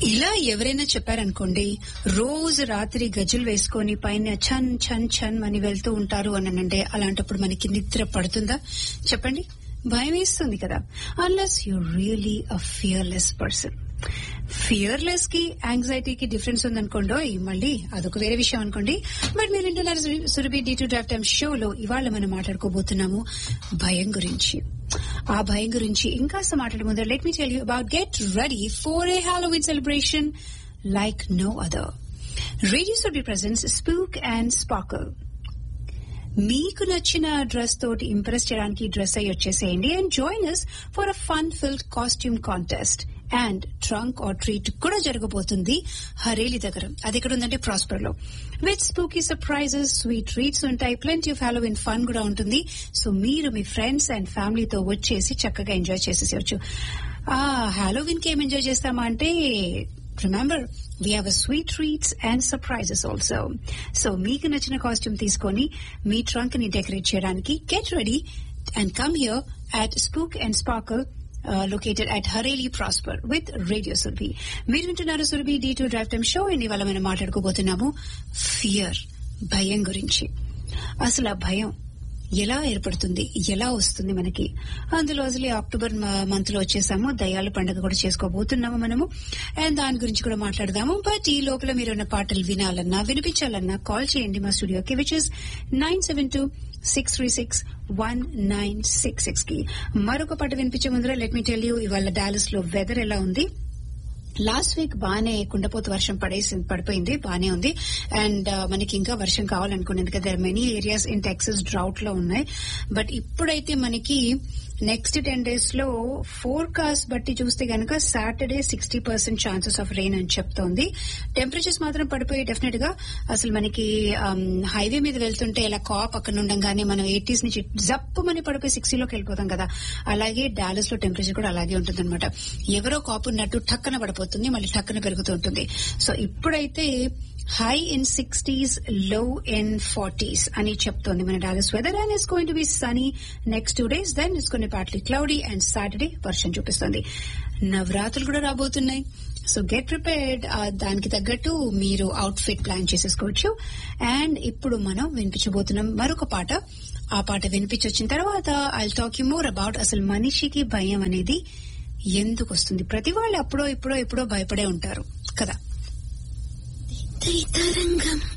ఇలా ఎవరైనా చెప్పారనుకోండి రోజు రాత్రి గజ్జలు వేసుకొని పైన ఛన్ ఛన్ ఛన్ అని వెళ్తూ ఉంటారు అని అంటే అలాంటప్పుడు మనకి నిద్ర పడుతుందా చెప్పండి భయం వేస్తుంది కదా unless you really uh fearless person fearless కి యాంగ్జైటీకి డిఫరెన్స్ ఉందనుకోండి మళ్ళీ అదొక వేరే విషయం అనుకోండి బట్ మీరు వింటున్నారు సుర- Surabhi D two drive time షోలో ఇవాళ మనం మాట్లాడుకోబోతున్నాము భయం గురించి ఆ భయం గురించి ఇంకాస్త మాట్లాడే ముందు let me tell you about get ready for a Halloween celebration like no other radio Surabhi presents spook and sparkle మీకు నచ్చిన డ్రెస్ తోటి ఇంప్రెస్ చేయడానికి డ్రెస్ అయ్యి వచ్చేసేయండి and join us for a fun filled costume contest and trunk or treat కూడా జరగబోతుంది హరేలి దగ్గర అది ఎక్కడ ఉందంటే ప్రాస్పర్ లో with spooky surprises sweet treats ఉంటాయి ప్లెంటీ ఆఫ్ హాలోవిన్ ఫన్ కూడా ఉంటుంది సో మీరు మీ ఫ్రెండ్స్ అండ్ ఫ్యామిలీతో వచ్చేసి చక్కగా ఎంజాయ్ చేసేసేయచ్చు ఆ హాలోవిన్ కి ఏం ఎంజాయ్ చేస్తామా అంటే remember we have sweet treats and surprises also so మీకు నచ్చిన కాస్ట్యూమ్ తీసుకొని మీ ట్రంక్ ని డెకరేట్ చేయడానికి get ready and come here at spook and sparkle located at హరేలీ ప్రాస్పర్ విత్ రేడియో సుర్బి మీరు వింటున్నారు Surabhi D two drive time show and ఇవాళ మనం మాట్లాడుకోబోతున్నాము ఫియర్ భయం గురించి అసలు ఆ భయం ఎలా ఏర్పడుతుంది ఎలా వస్తుంది మనకి అందులో అసలు ఈ అక్టోబర్ మంత్ లో వచ్చేసాము దయాల పండుగ కూడా చేసుకోబోతున్నాము మనము అండ్ దాని గురించి కూడా మాట్లాడదాము బట్ ఈ లోపల మీరు ఉన్న పాటలు వినాలన్నా వినిపించాలన్నా కాల్ చేయండి మా స్టూడియోకి which is nine seven two six three six one nine six six కి మరొక పాట వినిపించే ముందర లెట్ మీ టెల్ యూ ఇవాళ డాలస్ లో వెదర్ ఎలా ఉంది లాస్ట్ వీక్ బాగానే కుండపోత వర్షం పడేసి పడిపోయింది బానే ఉంది అండ్ మనకి ఇంకా వర్షం కావాలనుకున్నాను ఎందుకంటే there many areas in Texas drought లో ఉన్నాయి బట్ ఇప్పుడైతే మనకి నెక్స్ట్ టెన్ డేస్ లో ఫోర్కాస్ట్ బట్టి చూస్తే గనక Saturday sixty percent chances of rain అని చెప్తోంది టెంపరేచర్స్ మాత్రం పడిపోయి డెఫినెట్ గా అసలు మనకి హైవే మీద వెళ్తుంటే ఇలా కాప్ అక్కడ ఉండగానే మనం ఎయిటీస్ నుంచి జప్పు మని పడిపోయి సిక్స్టీలోకి వెళ్ళిపోతాం కదా అలాగే డాలస్ లో టెంపరేచర్ కూడా అలాగే ఉంటుంది ఎవరో కాపు ఉన్నట్టు టక్కన పడిపోతుంది మళ్ళీ టక్కన పెరుగుతూ ఉంటుంది సో ఇప్పుడైతే high in sixties low in forties అని చెప్తోంది మన Dallas weather and is going to be sunny next two days then is కొన్ని పార్ట్లీ క్లౌడీ అండ్ సాటర్డే వర్షం చూపిస్తుంది నవరాత్రులు కూడా రాబోతున్నాయి సో గెట్ ప్రిపేర్డ్ దానికి తగ్గట్టు మీరు అవుట్ ఫిట్ ప్లాన్ చేసేసుకోవచ్చు అండ్ ఇప్పుడు మనం వినిపించబోతున్నాం మరొక పాట ఆ పాట వినిపించొచ్చిన తర్వాత I talk you more about అసలు మనిషికి భయం అనేది ఎందుకు వస్తుంది ప్రతి వాళ్ళు అప్పుడో ఇప్పుడో ఎప్పుడో భయపడే ఉంటారు కదా తరంగం